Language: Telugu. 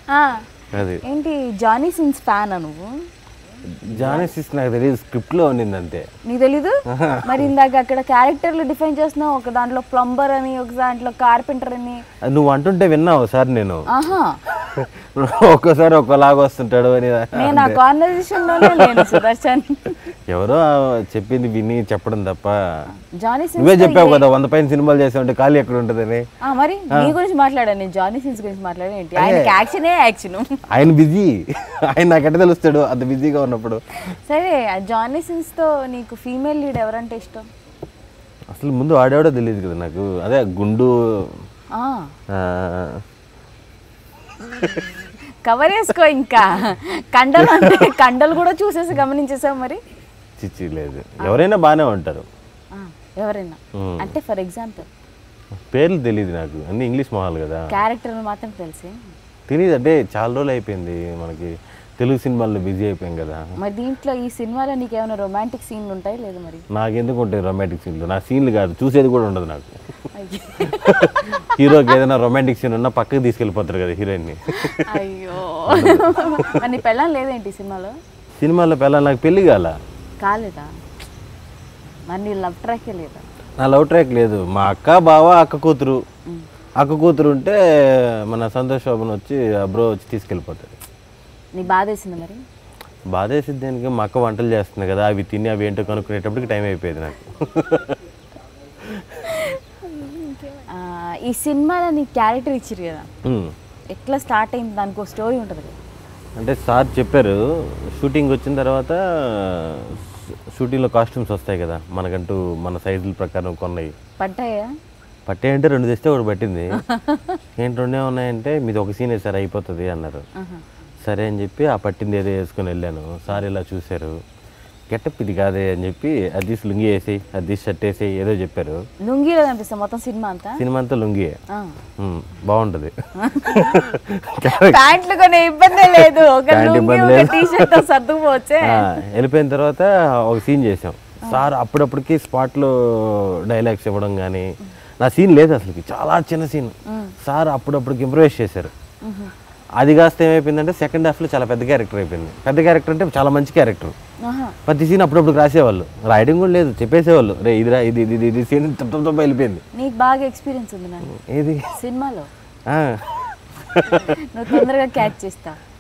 ఆ, అది ఏంటి జానీ సిన్స్ ఫ్యాన్ నువ్వు జానసిస్ నాకు తెలియదు స్క్రిప్ట్లో ఉండింది అంతే నీకు తెలీదు మరి ఇందాక అక్కడ క్యారెక్టర్లు డిఫైన్ చేస్తున్నావు ఒక దాంట్లో ప్లంబర్ అని ఒక దాంట్లో కార్పెంటర్ అని అది నువ్వు అంటుంటే విన్నావు సార్ నేను ఆహా ఒక్కోసారి ఒక్కోలాగా వస్తుంటాడు అని నేను ఆ కాన్వర్జేషన్ లోనే లేను సుదర్శన్ ఎవరో చెప్పింది విని చెప్పడం తప్ప జానీ సిన్స్ నువ్వే చెప్పావు కదా వంద పైన సినిమాలు చేసా ఉంటే ఖాళీ ఎక్కడ ఉంటుందని ఆ, మరి నీ గురించి మాట్లాడాను నేను జానీ సిన్స్ గురించి మాట్లాడాను ఏంటి ఆయనకి యాక్షనే యాక్షన్ ఆయన బిజీ ఆయన నాకెట్ట తెలుస్తాడు అంత బిజీగా ఉన్నప్పుడు సరే ఆ జానీ సిన్స్ తో నీకు ఫీమేల్ లీడ్ ఎవరంటే ఇష్టం అసలు ముందు ఆడేవాడో తెలియదు కదా నాకు అదే గుండు ఆ, ఆ, కవర్ వేసుకో ఇంకా కండలు అంటే కండలు కూడా చూసేసి గమనించేసావు మరి చిచ్చి లేదు ఎవరైనా బాగానే ఉంటారు ఆ, ఎవరైనా మ్మ్. అంటే ఫర్ ఎగ్జాంపుల్ పేర్లు తెలియదు నాకు అన్ని ఇంగ్లీష్ మొహాలు కదా క్యారెక్టర్ మాత్రం తెలిసి తెలియదు అంటే చాలా రోజులు అయిపోయింది మనకి తెలుగు సినిమాల్లో బిజీ అయిపోయాం కదా మరి దీంట్లో ఈ సినిమాలో నీకు ఏమైనా రొమాంటిక్ సీన్లు ఉంటాయి లేదు మరి నాకెందుకు ఉంటాయి రొమాంటిక్ సీన్లు నా సీన్లు కాదు చూసేది కూడా ఉండదు నాకు అయ్యో. హీరోకి ఏదైనా రొమాంటిక్ సీన్ ఉన్నా పక్కకి తీసుకెళ్ళిపోతారు కదా హీరోయిన్ని అయ్యో మరి నీ పెళ్ళం లేదేంటి ఈ సినిమాలో సినిమాలో పిల్లలు నాకు పెళ్లి కాల కాలేదా మరి నీ లవ్ ట్రాకే లేదా నా లవ్ ట్రాక్ లేదు మా అక్క బావ అక్క కూతురు అక్క కూతురు ఉంటే మన సంతోష్ శోభన్ వచ్చి ఆ బ్రో వచ్చి తీసుకెళ్ళిపోతాడు నీ బాధ వేసింది మరి బాధేసిద్ది దేనికి మా అక్క వంటలు చేస్తుంది కదా అవి తిని అవి ఏంటో కనుక్కునేటప్పటికి టైం అయిపోయేది నాకు ఆ, ఈ సినిమాలో నీ క్యారెక్టర్ ఇచ్చిరు కదా ఉమ్. ఎట్లా స్టార్ట్ అయింది దానికి ఒక స్టోరీ ఉంటుంది కదా అంటే సార్ చెప్పారు షూటింగ్ వచ్చిన తర్వాత షూటింగ్లో కాస్ట్యూమ్స్ వస్తాయి కదా మనకంటూ మన సైజుల ప్రకారం కొన్నాయి పడ్డాయా పట్టే అంటే రెండు తెస్తే ఒకటి పట్టింది ఏంటి రెండే ఉన్నాయంటే మీది ఒక సీన్ సార్ అయిపోతుంది అన్నారు ఆహా. సరే అని చెప్పి ఆ పట్టింది ఏదో వేసుకొని వెళ్ళాను సార్ ఇలా చూశారు గెటప్ ఇది కాదే అని చెప్పి అది తీసి లుంగి వేసేయి అది తీసి షర్ట్ వేసేయి ఏదో చెప్పారు లుంగీలో కనిపిస్తుంది మొత్తం సినిమా అంతా సినిమా అంతా లుంగియే ఆ. ఉమ్, బాగుంటుంది ప్యాంట్లు కొనే ఇబ్బంది లేదు ఒక ప్యాంట్ లుంగీ ఇబ్బంది ఒక లేదు. టీ షర్ట్ సర్దుకుపోవచ్చే ఆ, వెళ్ళిపోయిన తర్వాత ఒక సీన్ చేసాం సార్ అప్పుడప్పటికి స్పాట్లో డైలాగ్స్ ఇవ్వడం కానీ నా సీన్ లేదు అసలుకి చాలా చిన్న సీన్ సార్ అప్పుడప్పటికి ఇంప్రూవైజ్ చేశారు అది కాస్త ఏమైపోయిందంటే సెకండ్ హాఫ్లో చాలా పెద్ద క్యారెక్టర్ అయిపోయింది పెద్ద క్యారెక్టర్ అంటే చాలా మంచి క్యారెక్టర్ ఆహా. ప్రతి సీన్ అప్పుడప్పుడు రాసేవాళ్ళు రాయడం కూడా లేదు చెప్పేసేవాళ్ళు రే ఇదిరా ఇది ఇది ఇది ఇది సీన్ తప్ప తప్ప వెళ్ళిపోయింది నీకు బాగా ఎక్స్పీరియన్స్ ఉంది నాకు ఏది సినిమాలో ఆ. నువ్వు తొందరగా క్యాచ్ చేస్తావు